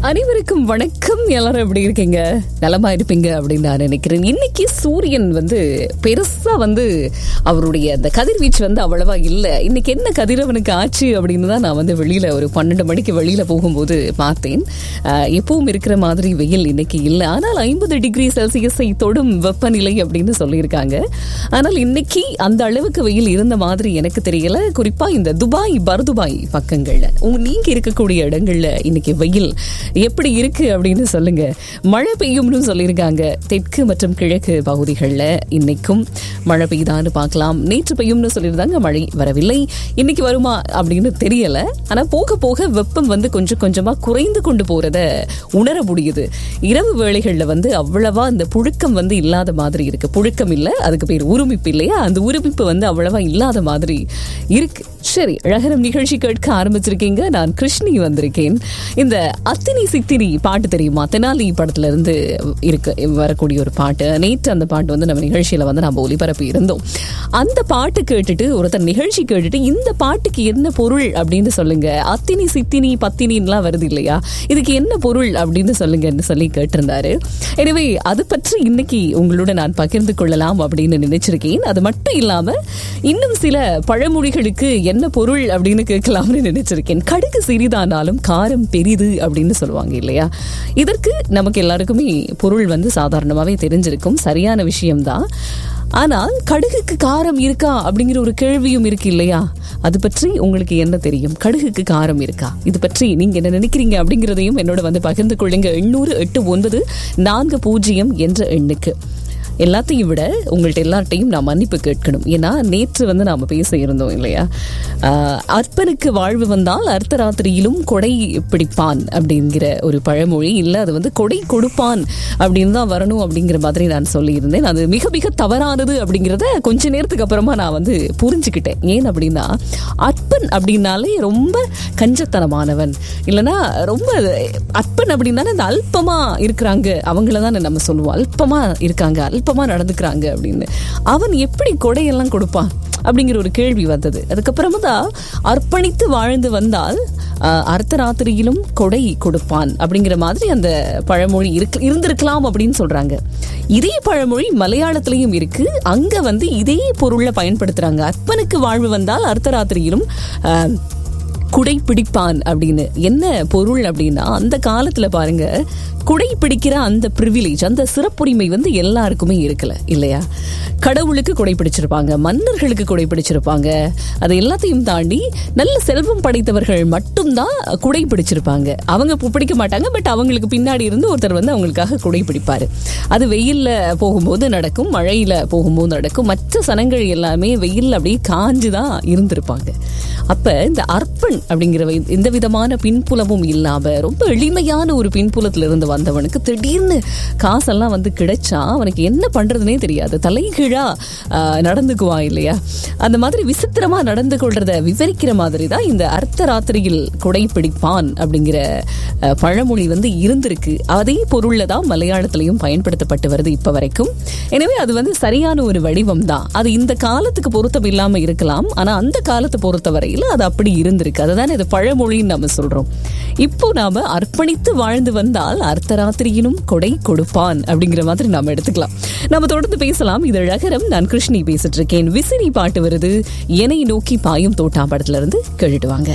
அனைவருக்கும் வணக்கம் எல்லாரும் எப்படி இருக்கீங்க நலமா இருப்பீங்க அப்படின்னு நான் நினைக்கிறேன் இன்னைக்கு சூரியன் வந்து பெருசா வந்து அவருடைய அந்த கதிர்வீச்சு வந்து அவ்வளவா இல்ல இன்னைக்கு என்ன கதிரவனுக்கு ஆச்சு அப்படின்னு தான் நான் வந்து வெளியில ஒரு பன்னெண்டு மணிக்கு வெளியில போகும்போது பார்த்தேன் ஆஹ், எப்பவும் இருக்கிற மாதிரி வெயில் இன்னைக்கு இல்லை ஆனால் ஐம்பது டிகிரி செல்சியஸை தொடும் வெப்பநிலை அப்படின்னு சொல்லியிருக்காங்க ஆனால் இன்னைக்கு அந்த அளவுக்கு வெயில் இருந்த மாதிரி எனக்கு தெரியல குறிப்பா இந்த துபாய் பர்துபாய் பக்கங்கள்ல உங்க நீங்க இருக்கக்கூடிய இடங்கள்ல இன்னைக்கு வெயில் எப்படி இருக்கு அப்படின்னு சொல்லுங்க மழை பெய்யும்னு சொல்லியிருக்காங்க தெற்கு மற்றும் கிழக்கு பகுதிகளில் இன்னைக்கும் மழை பெய்யுதான்னு பார்க்கலாம் நேற்று பெய்யும்னு சொல்லியிருந்தாங்க மழை வரவில்லை இன்னைக்கு வருமா அப்படின்னு தெரியல ஆனா போக போக வெப்பம் வந்து கொஞ்சம் கொஞ்சமா குறைந்து கொண்டு போறத உணர முடியுது இரவு வேளைகள்ல வந்து அவ்வளவா அந்த புழுக்கம் வந்து இல்லாத மாதிரி இருக்கு புழுக்கம் இல்ல அதுக்கு பேர் உருமிப்பு இல்லையா அந்த உருமிப்பு வந்து அவ்வளவா இல்லாத மாதிரி இருக்கு சரி அழகரம் நிகழ்ச்சி கேட்க ஆரம்பிச்சிருக்கீங்க நான் கிருஷ்ணி வந்திருக்கேன் இந்த அத்தினி சித்தினி பாட்டு தெரியுமா தெனாலி படத்துல இருந்து இருக்கு வரக்கூடிய ஒரு பாட்டு நேற்று அந்த பாட்டு வந்து நம்ம நிகழ்ச்சியில வந்து நம்ம ஒளிபரப்பி இருந்தோம் அந்த பாட்டு கேட்டுட்டு ஒருத்தர் நிகழ்ச்சி கேட்டுட்டு இந்த பாட்டுக்கு என்ன பொருள் அப்படின்னு சொல்லுங்க அத்தினி சித்தினி பத்தினின்லாம் வருது இல்லையா இதுக்கு என்ன பொருள் அப்படின்னு சொல்லுங்கன்னு சொல்லி கேட்டிருந்தாரு எனவே அது பற்றி இன்னைக்கு உங்களோட நான் பகிர்ந்து கொள்ளலாம் அப்படின்னு நினைச்சிருக்கேன் அது மட்டும் இல்லாம இன்னும் சில பழமொழிகளுக்கு என்ன பொருள் அப்படின்னு கேட்கலாம்னு நினைச்சிருக்கேன் கடுகு சிறிதானாலும் காரம் பெரிது அப்படின்னு சொல்லுவாங்க இல்லையா இதற்கு நமக்கு எல்லாருக்குமே பொருள் வந்து சாதாரணமாவே தெரிஞ்சிருக்கும் சரியான விஷயம்தான் ஆனால் கடுகுக்கு காரம் இருக்கா அப்படிங்கிற ஒரு கேள்வியும் இருக்கு இல்லையா அது பற்றி உங்களுக்கு என்ன தெரியும் கடுகுக்கு காரம் இருக்கா இது பற்றி நீங்க என்ன நினைக்கிறீங்க அப்படிங்கிறதையும் என்னோட வந்து பகிர்ந்து கொள்ளுங்க எண்ணூறு எட்டு ஒன்பது நான்கு பூஜ்ஜியம் என்ற எண்ணுக்கு எல்லாத்தையும் விட உங்கள்ட்ட எல்லார்ட்டையும் நான் மன்னிப்பு கேட்கணும் ஏன்னா நேற்று வந்து நாம பேச இருந்தோம் இல்லையா ஆஹ், அற்பனுக்கு வாழ்வு வந்தால் அர்த்தராத்திரியிலும் கொடை பிடிப்பான் அப்படிங்கிற ஒரு பழமொழி இல்லை அது வந்து கொடை கொடுப்பான் அப்படின்னு தான் வரணும் அப்படிங்கிற மாதிரி நான் சொல்லியிருந்தேன் அது மிக மிக தவறானது அப்படிங்கிறத கொஞ்ச நேரத்துக்கு அப்புறமா நான் வந்து புரிஞ்சுக்கிட்டேன் ஏன் அப்படின்னா அற்பன் அப்படின்னாலே ரொம்ப கஞ்சத்தனமானவன் இல்லைன்னா ரொம்ப அற்பன் அப்படின்னாலே இந்த அல்பமா இருக்கிறாங்க அவங்கள தான் நம்ம சொல்லுவோம் அல்பமா இருக்காங்க அல்பமா நடந்துக்கிறாங்க அப்படின்னு அவன் எப்படி கொடையெல்லாம் கொடுப்பான் அப்படிங்கிற ஒரு கேள்வி வந்தது அதுக்கப்புறமா தான் அர்ப்பணித்து வாழ்ந்து வந்தால் ஆஹ், அர்த்தராத்திரியிலும் கொடை கொடுப்பான் அப்படிங்கிற மாதிரி அந்த பழமொழி இருக்கு இருந்திருக்கலாம் அப்படின்னு சொல்றாங்க இதே பழமொழி மலையாளத்திலையும் இருக்கு அங்க வந்து இதே பொருளை பயன்படுத்துறாங்க அற்பனுக்கு வாழ்வு வந்தால் அர்த்தராத்திரியிலும் ஆஹ், குடை பிடிப்பான் அப்படின்னு என்ன பொருள் அப்படின்னா அந்த காலத்துல பாருங்க குடை பிடிக்கிற அந்த ப்ரிவிலேஜ் அந்த சிறப்புரிமை வந்து எல்லாருக்குமே இருக்கல இல்லையா கடவுளுக்கு குடை பிடிச்சிருப்பாங்க மன்னர்களுக்கு குடை பிடிச்சிருப்பாங்க அது எல்லாத்தையும் தாண்டி நல்ல செல்வம் படைத்தவர்கள் மட்டும்தான் குடை பிடிச்சிருப்பாங்க அவங்க பு- பிடிக்க மாட்டாங்க பட் அவங்களுக்கு பின்னாடி இருந்து ஒருத்தர் வந்து அவங்களுக்காக குடை பிடிப்பாரு அது வெயில்ல போகும்போது நடக்கும் மழையில போகும்போது நடக்கும் மற்ற சனங்கள் எல்லாமே வெயில்ல அப்படியே காஞ்சு தான் இருந்திருப்பாங்க அப்ப இந்த அர்ப்பன் அப்படிங்கிற வை- எந்த விதமான பின்புலமும் இல்லாம ரொம்ப எளிமையான ஒரு பின்புலத்துல இருந்து வந்தவனுக்கு திடீர்னு காசெல்லாம் வந்து கிடைச்சா அவனுக்கு என்ன பண்றதுனே தெரியாது தலைகீழா ஆஹ், நடந்துக்குவான் இல்லையா அந்த மாதிரி விசித்திரமா நடந்து கொள்றத விவரிக்கிற மாதிரி தான் இந்த அர்த்த ராத்திரியில் குடை பிடிப்பான் அப்படிங்கிற ஆஹ், பழமொழி வந்து இருந்திருக்கு அதே பொருள்ல தான் மலையாளத்திலையும் பயன்படுத்தப்பட்டு வருது இப்ப வரைக்கும் எனவே அது வந்து சரியான ஒரு வடிவம் தான் அது இந்த காலத்துக்கு பொருத்தம் இல்லாம இருக்கலாம் ஆனா அந்த காலத்தை பொறுத்தவரையில அது அப்படி இருந்திருக்கு அதுதான் இது பழமொழின்னு நம்ம சொல்றோம் இப்போ நாம அர்ப்பணித்து வாழ்ந்து வந்தால் அர்த்தராத்திரியினும் கொடை கொடுப்பான் அப்படிங்கிற மாதிரி நாம எடுத்துக்கலாம் நம்ம தொடர்ந்து பேசலாம் இது அழகரம் நான் கிருஷ்ணி பேசிட்டு இருக்கேன் விசிறி பாட்டு வருது என்னை நோக்கி பாயும் தோட்டா படத்துல இருந்து கேட்டுட்டு வாங்க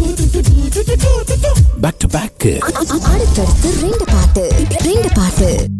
பேக் டு பேக் அடுத்தடுத்து ரெண்டு பாட்டு ரெண்டு பாட்டு